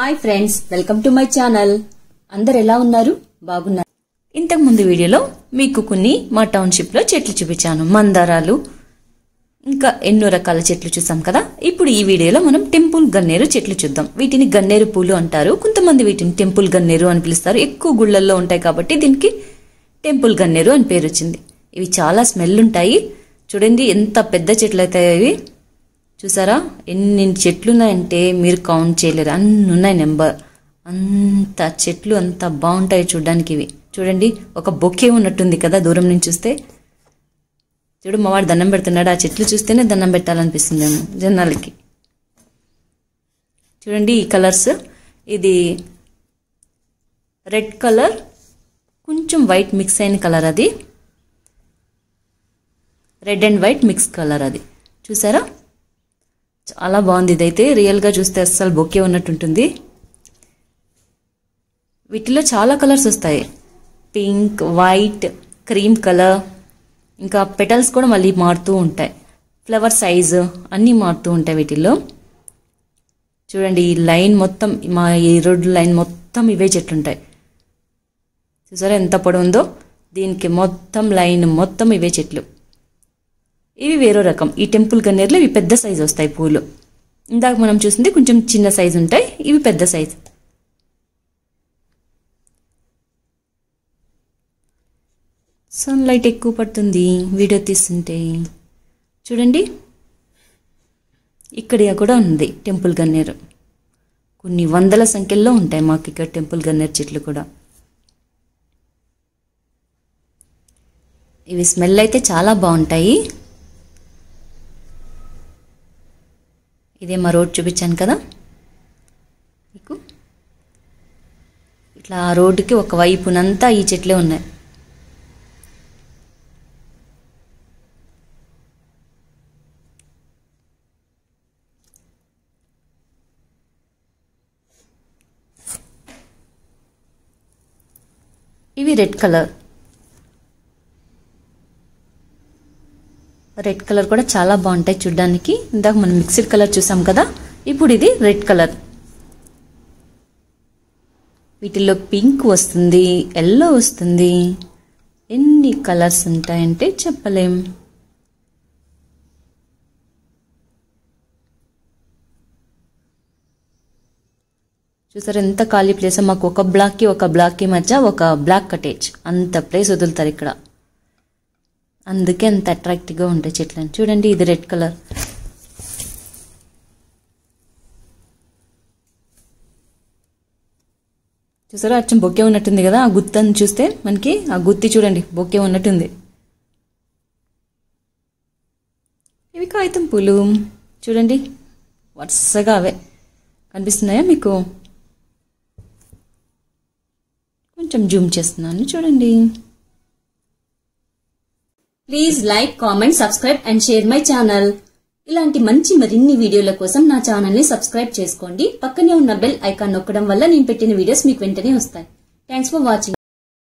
hi friends welcome to my channel అందరు ఎలా ఉన్నారు బాగున్నారు ఇంతకు ముందు వీడియోలో మీకు కొన్ని మా టౌన్షిప్ లో చెట్లు చూపించాను మందారాలు ఇంకా ఎన్నో రకాల చెట్లు చూసాం కదా ఇప్పుడు ఈ వీడియోలో మనం టెంపుల్ గన్నేరు చెట్లు చూద్దాం వీటిని గన్నేరు పూలు అంటారు కొంతమంది వీటిని టెంపుల్ గన్నేరు అని పిలుస్తారు ఎక్కువ గుళ్ళల్లో ఉంటాయి కాబట్టి దీనికి టెంపుల్ గన్నేరు అని పేరు వచ్చింది ఇవి చాలా స్మెల్ ఉంటాయి చూడండి ఎంత పెద్ద చెట్లు అవుతాయి ఇవి చూసారా ఎన్ని చెట్లు ఉన్నాయంటే మీరు కౌంట్ చేయలేరు అన్ని ఉన్నాయి నెంబర్ అంత చెట్లు అంత బాగుంటాయి చూడడానికి ఇవి చూడండి ఒక బొకే ఉన్నట్టుంది కదా దూరం నుంచి చూస్తే చూడు మా వాడు దండం పెడుతున్నాడు ఆ చెట్లు చూస్తేనే దండం పెట్టాలనిపిస్తుందేమో జనాలకి చూడండి ఈ కలర్స్ ఇది రెడ్ కలర్ కొంచెం వైట్ మిక్స్ అయిన కలర్ అది red and white mix colour అది చూసారా చాలా బాగుంది ఇదైతే రియల్గా చూస్తే అస్సలు బొకే ఉన్నట్టుంటుంది వీటిలో చాలా కలర్స్ వస్తాయి పింక్ వైట్ క్రీమ్ కలర్ ఇంకా పెటల్స్ కూడా మళ్ళీ మారుతూ ఉంటాయి ఫ్లవర్ సైజు అన్నీ మారుతూ ఉంటాయి వీటిల్లో చూడండి ఈ లైన్ మొత్తం మా ఈ రోడ్డు లైన్ మొత్తం ఇవే చెట్లు ఉంటాయి చూసారా ఎంత పొడవు ఉందో దీనికి మొత్తం లైన్ మొత్తం ఇవే చెట్లు ఇవి వేరో రకం ఈ టెంపుల్ గన్నేరులో ఇవి పెద్ద సైజు వస్తాయి పూలు ఇందాక మనం చూసింది కొంచెం చిన్న సైజు ఉంటాయి ఇవి పెద్ద సైజు సన్లైట్ ఎక్కువ పడుతుంది వీడియో తీస్తుంటే చూడండి ఇక్కడ కూడా ఉంది టెంపుల్ గన్నేరు కొన్ని వందల సంఖ్యల్లో ఉంటాయి మాకు ఇక్కడ టెంపుల్ గన్నేరు చెట్లు కూడా ఇవి స్మెల్ అయితే చాలా బాగుంటాయి ఇదే మా రోడ్ చూపించాను కదా మీకు ఇట్లా ఆ రోడ్డుకి ఒక వైపునంతా ఈ చెట్లే ఉన్నాయి ఇవి రెడ్ కలర్ రెడ్ కలర్ కూడా చాలా బాగుంటాయి చూడ్డానికి ఇందాక మనం మిక్స్డ్ కలర్ చూసాం కదా ఇప్పుడు ఇది రెడ్ కలర్ వీటిల్లో పింక్ వస్తుంది ఎల్లో వస్తుంది ఎన్ని కలర్స్ ఉంటాయంటే చెప్పలేం చూసారు ఎంత ఖాళీ ప్లేస్ మాకు ఒక బ్లాక్కి ఒక బ్లాక్కి మధ్య ఒక బ్లాక్ కటేజ్ అంత ప్లేస్ వదులుతారు ఇక్కడ అందుకే అంత అట్రాక్టివ్గా ఉంటాయి చెట్లని చూడండి ఇది రెడ్ కలర్ చూసారా అచ్చం బొక్కే ఉన్నట్టుంది కదా ఆ గుత్తని చూస్తే మనకి ఆ గుత్తి చూడండి బొక్కే ఉన్నట్టుంది ఇవి కాగితం పూలు చూడండి వరుసగా అవే కనిపిస్తున్నాయా మీకు కొంచెం జూమ్ చేస్తున్నాను చూడండి please like comment subscribe and share my channel ఇలాంటి మంచి మరిన్ని వీడియోల కోసం నా ఛానల్ ని సబ్స్క్రైబ్ చేసుకోండి పక్కనే ఉన్న బెల్ ఐకాన్ నొక్కడం వల్ల నేను పెట్టిన వీడియోస్ మీకు వెంటనే వస్తాయి థ్యాంక్స్ ఫర్ వాచింగ్